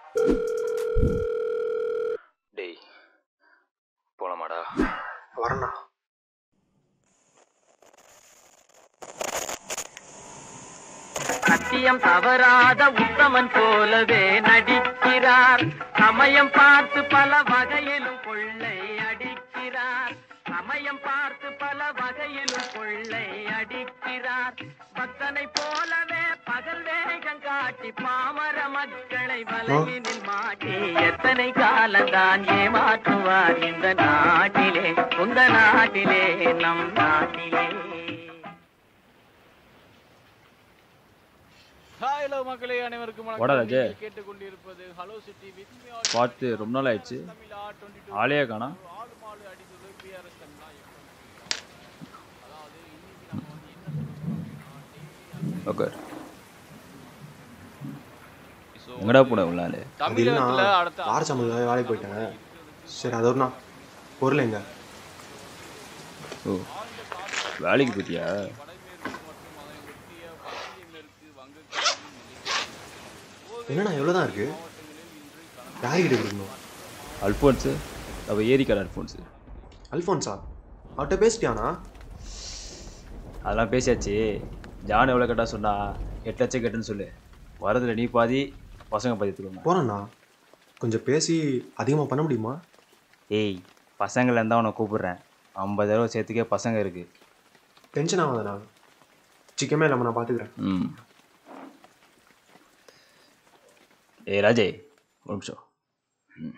டேய் போலாமாடா வரேண்ணா சத்தியம் தவறாத உத்தமன் போலவே நடிக்கிறார் சமயம் பார்த்து பல வகையிலும் கொள்ளை அடிக்கிறார் சமயம் பார்த்து பல வகையிலும் கொள்ளை அடிக்கிறார் பக்தனை போலவே பகல் வேகம் காட்டி பாமர மக்களை வலையினில் மாட்டி எத்தனை காலந்தான் ஏமாற்றுவார் இந்த நாட்டிலே உந்த நாட்டிலே நம் நாட்டிலே ஹாய் ஹலோ மக்களே அனைவருக்கும் வாடா வணக்கம் ராஜே. நீங்கள் கேட்டுக்கொண்டிருப்பது hello city with me all பார்த்து ரொம்ப நாள் ஆயிடுச்சு தமிழா 22 ஆளையே காணோம் ஆளு மாலு அடித்தது பிஆர்எஸ் தமிழா அதாவது இன்னைக்கு நம்ம வந்து என்ன ஓகே எங்கடா போன இவ்வளோ நாள் அது இல்லைண்ணா தமிழகத்துல அடுத்த வாரச்சம்பளம் வேலைக்கு போயிட்டேன் சரி அதோடண்ணா பொருள் எங்க ஓ வேலைக்கு போயிட்டியா என்னண்ணா எவ்வளோதான் இருக்கு யார்கிட்ட கொடுக்கணும் அல்ஃபோன்ஸு அவள் ஏரிக்கார அல்ஃபோன்ஸு அல்ஃபோன்ஸா அவர்கிட்ட பேசிட்டியாண்ணா அதெல்லாம் பேசியாச்சு ஜான் எவ்வளோ கேட்டா சொன்னா எட்டு லட்சம் கேட்டுன்னு சொல்லு வரதுல நீ பாதி பசங்க பாதி எடுத்துக்கோங்க போகிறேண்ணா கொஞ்சம் பேசி அதிகமாக பண்ண முடியுமா ஏய் பசங்களை இருந்தால் உன்னை கூப்பிடுறேன் ஐம்பதாயிரம் சேர்த்துக்கே பசங்க இருக்கு டென்ஷன் ஆகாதண்ணா சிக்கமே இல்லாமல் நான் பார்த்துக்கிறேன் ம் ஏய் ராஜே ஒரு நிமிஷம் ம்.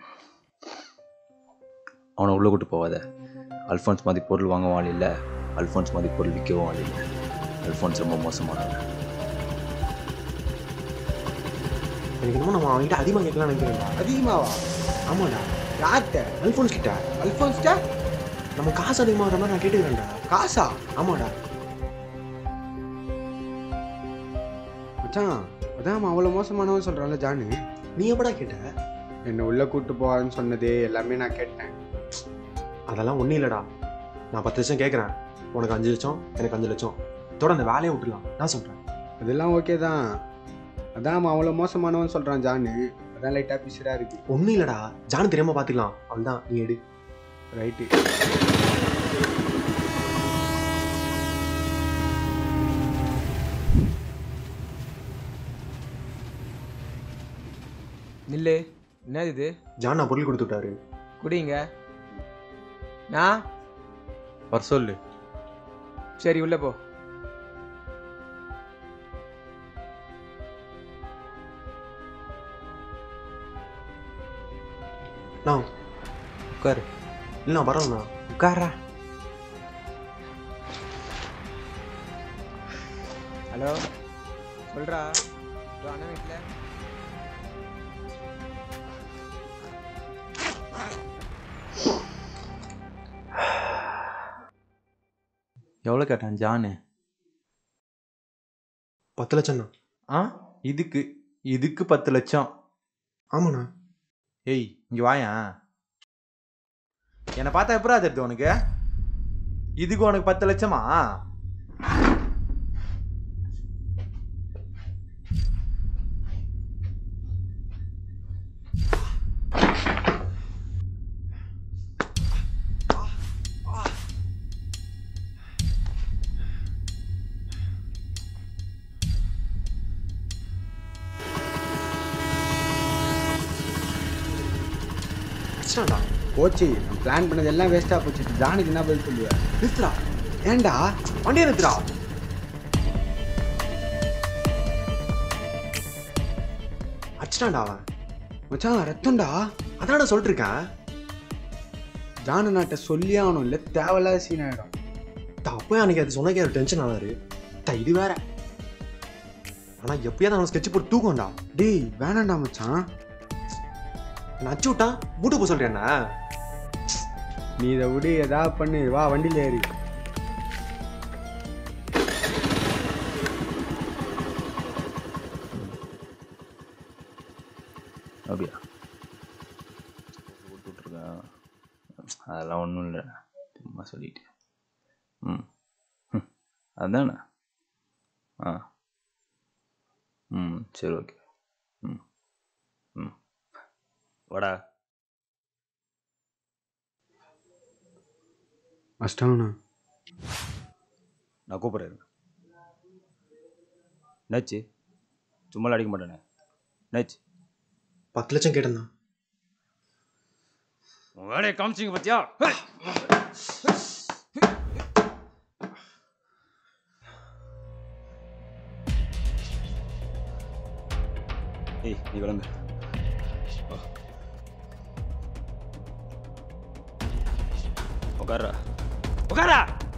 அவனை உள்ளே கூட்டு போவாத அல்ஃபோன்ஸ் மாதிரி பொருள் வாங்கவும் ஆள் இல்லை அல்ஃபோன்ஸ் மாதிரி பொருள் விற்கவும் ஆள் இல்லை அல்ஃபோன்ஸ் ரொம்ப மோசமானவன் எனக்கு என்னமோ நம்ம அவன்கிட்ட அதிகமாக கேட்கலாம் நினைக்கிறேன்டா அதிகமாவா ஆமாடா யார்கிட்ட அல்ஃபோன்ஸ் கிட்ட அல்ஃபோன்ஸ்டா நம்ம காசு அதிகமாகிற மாதிரி நான் கேட்டுக்கிறேன்டா காசா ஆமாடா மச்சான் அதான் அவன் அவ்வளோ மோசமானவன் சொல்கிறான்ல ஜானு நீ எப்படா கேட்ட என்னை உள்ளே கூட்டு போவான்னு சொன்னது எல்லாமே நான் கேட்டேன் அதெல்லாம் ஒன்றும் இல்லைடா நான் பத்து லட்சம் கேட்குறேன் உனக்கு அஞ்சு லட்சம் எனக்கு அஞ்சு லட்சம் இதோட அந்த வேலையை விட்டுலாம் நான் சொல்கிறேன் அதெல்லாம் ஓகே தான் அதான் அவன் அவ்வளோ மோசமானவன் சொல்கிறான் ஜானு அதான் லைட்டாக பிசிறாக இருக்கு ஒன்றும் இல்லைடா ஜானு தெரியாமல் பார்த்துக்கலாம் அவள்தான் நீ எடு ரைட்டு நில்லு என்னது இது ஜான் நான் பொருள் கொடுத்து விட்டாரு குடிங்க நான் வர சொல்லு சரி உள்ள போ நான் உட்காரு இல்லை நான் வரேண்ணா உட்காரா ஹலோ சொல்றா இதோ அண்ணன் வீட்டில் எவ்வளோ கேட்டான் ஜானு பத்து லட்சம்ண்ணா ஆ இதுக்கு இதுக்கு பத்து லட்சம் ஆமாண்ணா ஏய் இங்கே வாயேன் என்னை பார்த்தா எப்படா தெரியுது உனக்கு இதுக்கு உனக்கு பத்து லட்சமா அடிச்சிட்டான்டா போச்சு நான் பிளான் பண்ணது எல்லாம் வேஸ்ட்டாக போச்சு ஜானுக்கு என்ன பதில் சொல்லுவேன் நிறுத்துடா ஏன்டா வண்டியை நிறுத்துடா அடிச்சிட்டான்டா அவன் மச்சான் ரத்தம்டா அதான்டா சொல்லிட்டு இருக்கேன் ஜானு நாட்டை சொல்லியே ஆகணும் இல்லை தேவையில்லாத சீன் ஆகிடும் அப்போ அன்னைக்கு அது சொன்னக்கே ஒரு டென்ஷன் ஆனாரு தா, இது வேற ஆனா எப்பயாவது அவன் ஸ்கெட்ச் போட்டு தூக்கம்டா டேய் வேணாண்டா மச்சான் நான் அச்சு விட்டா மூட்டு போக சொல்றேன் என்ன நீ இதை விடு ஏதாவது பண்ணு வா வண்டியில் ஏறி அப்படியா போட்டு விட்ருக்கேன் அதெல்லாம் ஒன்றும் இல்லை சும்மா சொல்லிட்டு ம் ம் அதானே ஆ ம் சரி ஓகே ம் ம் வாடா வச்சிட்டாங்கண்ணா நான் கூப்பிட்றேன் என்னாச்சு சும்மாலாம் அடிக்க மாட்டேனே என்னாச்சு பத்து லட்சம் கேட்டேண்ணா உன் வேலையை காமிச்சிங்க பார்த்தியா ஏய் நீ விளங்கு உட்கார்றா உட்காரா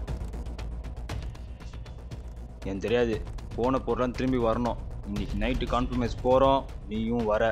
எனக்கு தெரியாது போன பொருளாம் திரும்பி வரணும் இன்னைக்கு நைட்டு கான்ஃபர்மேஸ் போகிறோம் நீயும் வர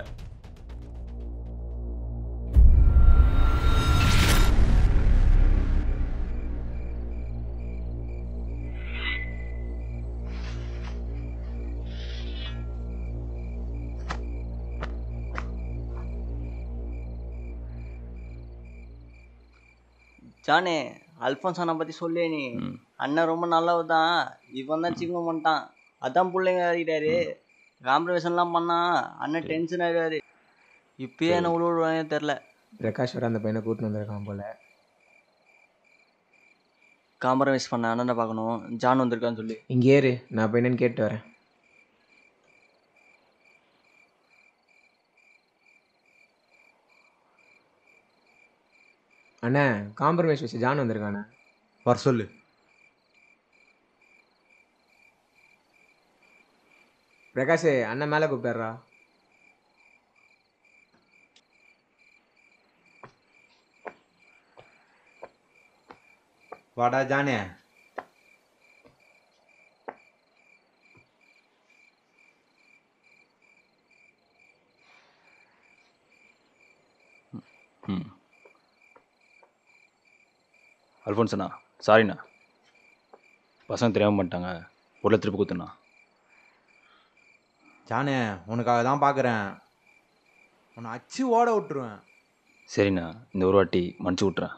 ஜானே அல்ஃபோன்ஸ் அண்ணா பற்றி சொல்லு நீ ம். அண்ணன் ரொம்ப நல்லவர் தான் இவன் தான் சிங்கம் பண்ணிட்டான் அதான் பிள்ளைங்க அறிகிறாரு காம்ப்ரமைசன்லாம் பண்ணா அண்ணன் டென்ஷன் ஆகிடுவாரு இப்பயே என்ன உள்ள விடுவாங்க தெரில பிரகாஷ் வர அந்த பையனை கூட்டின்னு வந்திருக்கான் போல காம்ப்ரமைஸ் பண்ண அண்ணனை பார்க்கணும் ஜான் வந்திருக்கான்னு சொல்லி இங்கே ஏறு நான் போய் என்னன்னு கேட்டு வரேன் அண்ணா காம்ப்ரமைஸ் வச்சு ஜான் வந்திருக்காண்ணே வர சொல்லு பிரகாஷ் அண்ணன் மேலே கூப்பிட்டாரா வாடா ஜானே ம் அல்ஃபோன்ஸண்ணா சாரிண்ணா பசங்க தெரியாம பண்ணிட்டாங்க பொருளை திருப்பி கொடுத்துண்ணா ஜானே உனக்காக தான் பார்க்குறேன் உன்னை அச்சு ஓட விட்டுருவேன் சரிண்ணா இந்த ஒரு வாட்டி மன்னிச்சு விட்றேன்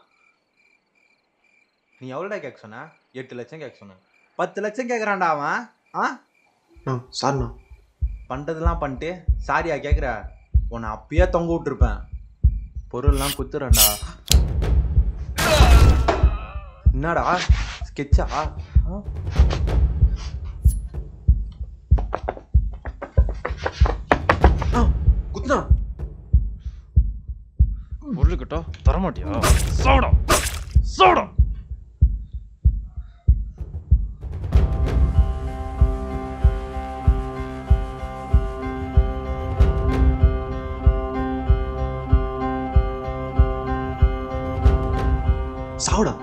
நீ எவ்வளோடா கேட்க சொன்ன எட்டு லட்சம் கேட்க சொன்ன பத்து லட்சம் கேட்குறான்டா அவன் ஆ அண்ணா சார்ண்ணா பண்ணுறதெல்லாம் பண்ணிட்டு சாரியா கேட்குற உன்னை அப்பயே தொங்க விட்டுருப்பேன் பொருள்லாம் குத்துறேன்டா என்னடா ஸ்கெட்சா குத்துனா பொருள் கிட்ட தரமாட்டியா சோடா சோடா சாவுடா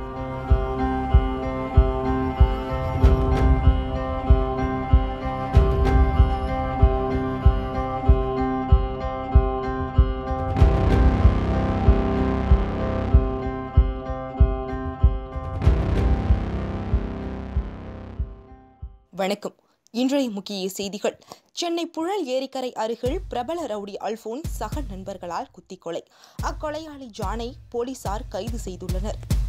வணக்கம் இன்றைய முக்கிய செய்திகள் சென்னை புழல் ஏரிக்கரை அருகில் பிரபல ரவுடி அல்போன்ஸ் சக நண்பர்களால் குத்திக் கொலை அக்கொலையாளி ஜானை போலீசார் கைது செய்துள்ளனர்